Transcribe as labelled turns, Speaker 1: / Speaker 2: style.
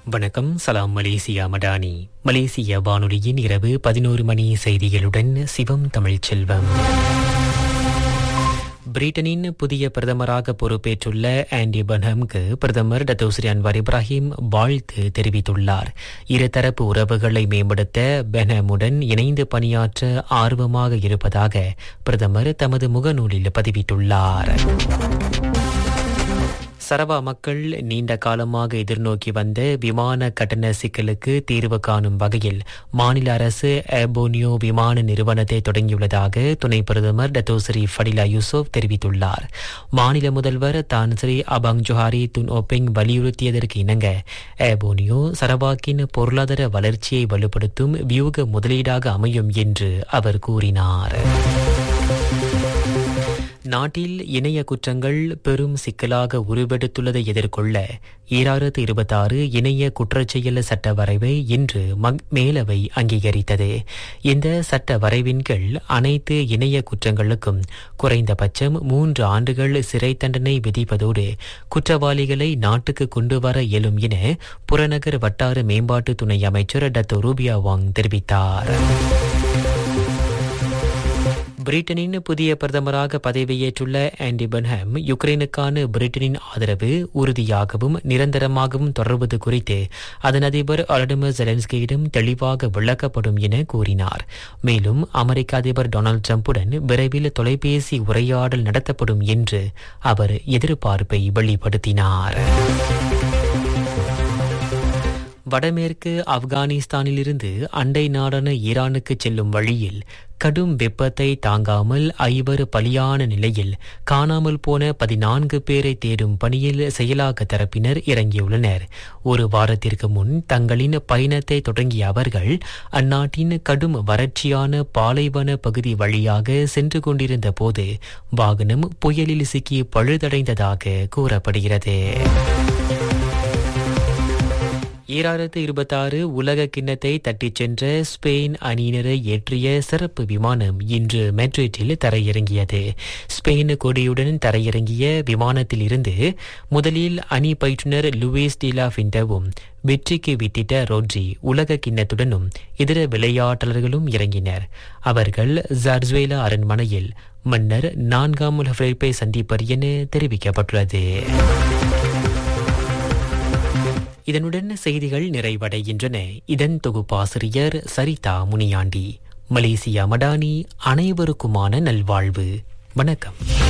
Speaker 1: வணக்கம் சலாம் மலேசியா மடானி மலேசிய வானொலியின் இரவு பதினோரு மணி செய்திகளுடன் சிவம் தமிழ்ச்செல்வம் பிரிட்டனின் புதிய பிரதமராக பொறுப்பேற்றுள்ள ஆண்டி பன்ஹம்க்கு பிரதமர் டத்தோஸ்ரி அன்வார் இப்ராஹிம் வாழ்த்து தெரிவித்துள்ளார் இருதரப்பு உறவுகளை மேம்படுத்த பென்ஹமுடன் இணைந்து பணியாற்ற ஆர்வமாக இருப்பதாக பிரதமர் தமது முகநூலில் பதிவிட்டுள்ளார் சரவா மக்கள் நீண்ட காலமாக எதிர்நோக்கி வந்த விமான கட்டண சிக்கலுக்கு தீர்வு காணும் வகையில் மாநில அரசு ஏபோனியோ விமான நிறுவனத்தை தொடங்கியுள்ளதாக துணை பிரதமர் டத்தோஸ்ரீ ஃபடிலா யூசுப் தெரிவித்துள்ளார் மாநில முதல்வர் Tan Sri Abang Johari Tun Openg வலியுறுத்தியதற்கு இணங்க ஏபோனியோ சரவாக்கின் பொருளாதார வளர்ச்சியை வலுப்படுத்தும் வியூக முதலீடாக அமையும் என்று அவர் கூறினார் நாட்டில் இணைய குற்றங்கள் பெரும் சிக்கலாக உருவெடுத்துள்ளதை எதிர்கொள்ள ஈராயிரத்து இருபத்தாறு இணைய குற்றச்செயல் சட்ட வரைவை இன்று மேலவை அங்கீகரித்தது இந்த சட்ட வரைவின் கீழ் அனைத்து இணைய குற்றங்களுக்கும் குறைந்தபட்சம் மூன்று ஆண்டுகள் சிறை தண்டனை விதிப்பதோடு குற்றவாளிகளை நாட்டுக்கு கொண்டு வர இயலும் என புறநகர் வட்டார மேம்பாட்டு துணை அமைச்சர் டத்தோ ரூபியா வாங் தெரிவித்தார் பிரிட்டனின் புதிய பிரதமராக பதவியேற்றுள்ள ஆண்டி பன்ஹாம் யுக்ரைனுக்கான பிரிட்டனின் ஆதரவு உறுதியாகவும் நிரந்தரமாகவும் தொடர்வது குறித்து அதன் அதிபர் அலடமர் ஜெலன்ஸ்கியிடம் தெளிவாக விளக்கப்படும் என கூறினார் மேலும் அமெரிக்க அதிபர் டொனால்டு டிரம்புடன் விரைவில் தொலைபேசி உரையாடல் நடத்தப்படும் என்று அவர் எதிர்பார்ப்பை வெளிப்படுத்தினார் வடமேற்கு ஆப்கானிஸ்தானிலிருந்து அண்டை நாடான ஈரானுக்கு செல்லும் வழியில் கடும் வெப்பத்தை தாங்காமல் ஐவர் பலியான நிலையில் காணாமல் போன பதினான்கு பேரை தேடும் பணியில் செயலாக்க தரப்பினர் இறங்கியுள்ளனர் ஒரு வாரத்திற்கு முன் தங்களின் பயணத்தை தொடங்கிய அவர்கள் அந்நாட்டின் கடும் வறட்சியான பாலைவன பகுதி வழியாக சென்று கொண்டிருந்த போது வாகனம் புயலில் சிக்கி பழுதடைந்ததாக கூறப்படுகிறது ஈராயிரத்து இருபத்தாறு உலக கிண்ணத்தை தட்டிச் சென்ற ஸ்பெயின் அணியினரை ஏற்றிய சிறப்பு விமானம் இன்று மெட்ரிட்டில் தரையிறங்கியது ஸ்பெயின் கொடியுடன் தரையிறங்கிய விமானத்தில் இருந்து முதலில் அணி பயிற்றுனர் லூயிஸ் டிலா ஃபிண்டவும் வெற்றிக்கு வித்திட்ட ரோட்ரி உலக கிண்ணத்துடனும் இதர விளையாட்டாளர்களும் இறங்கினர் அவர்கள் ஜார்ஸ்வேலா அரண்மனையில் மன்னர் நான்காம் ஹெஃபை சந்திப்பர் என தெரிவிக்கப்பட்டுள்ளது இதனுடன் செய்திகள் நிறைவடைகின்றன இதன் தொகுப்பாசிரியர் சரிதா முனியாண்டி மலேசியா மடானி அனைவருக்குமான நல்வாழ்வு வணக்கம்